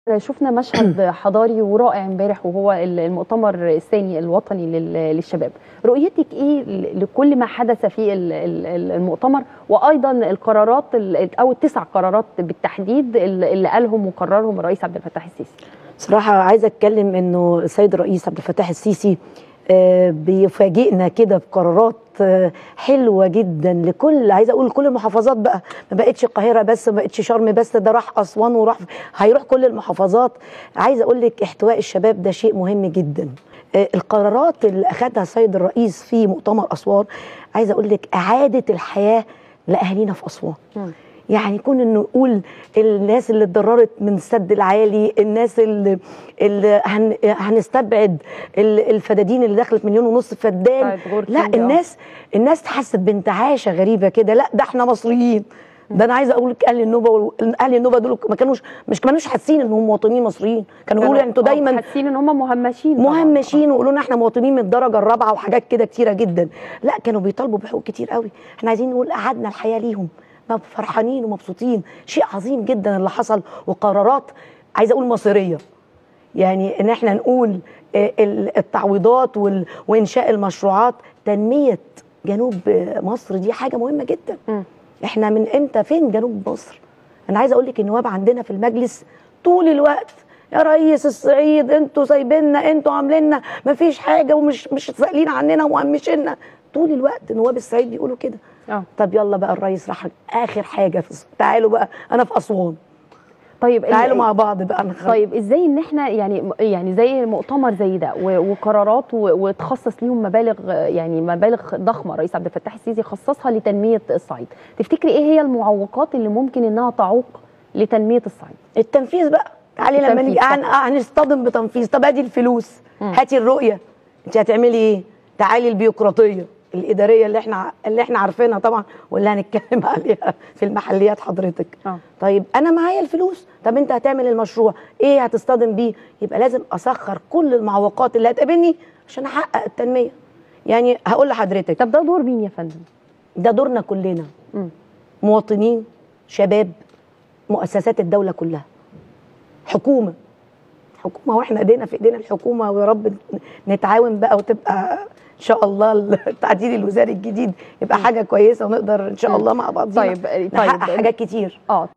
شفنا مشهد حضاري ورائع امبارح وهو المؤتمر الثاني الوطني لل- للشباب رؤيتك ايه لكل ما حدث في ال- ال- المؤتمر وايضا القرارات ال- او التسع قرارات بالتحديد اللي قالهم وقررهم الرئيس عبد الفتاح السيسي صراحة عايزة أتكلم إنه السيد الرئيس عبد الفتاح السيسي آه، بيفاجئنا كده بقرارات آه، حلوة جدا لكل عايزة أقول كل المحافظات بقى ما بقتش القاهرة بس ما بقتش شرم بس ده راح أسوان وراح هيروح كل المحافظات عايزة أقول لك احتواء الشباب ده شيء مهم جدا آه، القرارات اللي أخذها السيد الرئيس في مؤتمر أسوان عايزة أقول لك إعادة الحياة لأهالينا في أسوان مم. يعني يكون انه نقول الناس اللي اتضررت من السد العالي الناس اللي, اللي هن هنستبعد ال- الفدادين اللي دخلت مليون ونص فدان طيب، غور لا كينج، آه. الناس الناس حست بانتعاشه غريبه كده لا ده احنا مصريين ده انا عايزه اقول لك اهل النوبه وال- اهل النوبه دول ما كانوش مش كانوش حاسين انهم مواطنين مصريين كانوا بيقولوا يعني انتوا دايما حاسين ان هم مهمشين طبعاً. مهمشين ويقولوا لنا احنا مواطنين من الدرجه الرابعه وحاجات كده كتيره جدا لا كانوا بيطالبوا بحقوق كتير قوي احنا عايزين نقول قعدنا الحياه ليهم ما فرحانين ومبسوطين شيء عظيم جدا اللي حصل وقرارات عايزه اقول مصيريه يعني ان احنا نقول آه، ال- التعويضات وال- وانشاء المشروعات تنميه جنوب آه، مصر دي حاجه مهمه جدا مم. احنا من امتى فين جنوب مصر انا عايزه اقول لك النواب عندنا في المجلس طول الوقت يا ريس الصعيد انتوا سايبيننا انتوا عامليننا مفيش حاجه ومش مش سائلين عننا ومهمشيننا طول الوقت نواب الصعيد بيقولوا كده اه طب يلا بقى الريس راح اخر حاجه في تعالوا بقى انا في اسوان طيب ال- تعالوا مع بعض بقى نخ- طيب ازاي ان احنا يعني يعني زي مؤتمر زي ده و- وقرارات و- وتخصص ليهم مبالغ آه، يعني مبالغ ضخمه الرئيس عبد الفتاح السيسي خصصها لتنميه الصعيد تفتكري ايه هي المعوقات اللي ممكن انها تعوق لتنميه الصعيد التنفيذ بقى تعالي لما التنفيذ نيجي هن- طبعا. هنصطدم بتنفيذ طب ادي الفلوس مم. هاتي الرؤيه انت هتعملي ايه تعالي البيروقراطيه الاداريه اللي احنا اللي احنا عارفينها طبعا واللي هنتكلم عليها في المحليات حضرتك اه طيب انا معايا الفلوس طب انت هتعمل المشروع ايه هتصطدم بيه يبقى لازم اسخر كل المعوقات اللي هتقابلني عشان احقق التنميه يعني هقول لحضرتك طب ده دور مين يا فندم؟ ده دورنا كلنا مم. مواطنين شباب مؤسسات الدولة كلها حكومة حكومة واحنا ايدينا في ايدينا الحكومة ويا رب نتعاون بقى وتبقى ان شاء الله التعديل الوزاري الجديد يبقى حاجة كويسة ونقدر ان شاء الله مع بعض طيب طيب نحقق حاجات كتير اه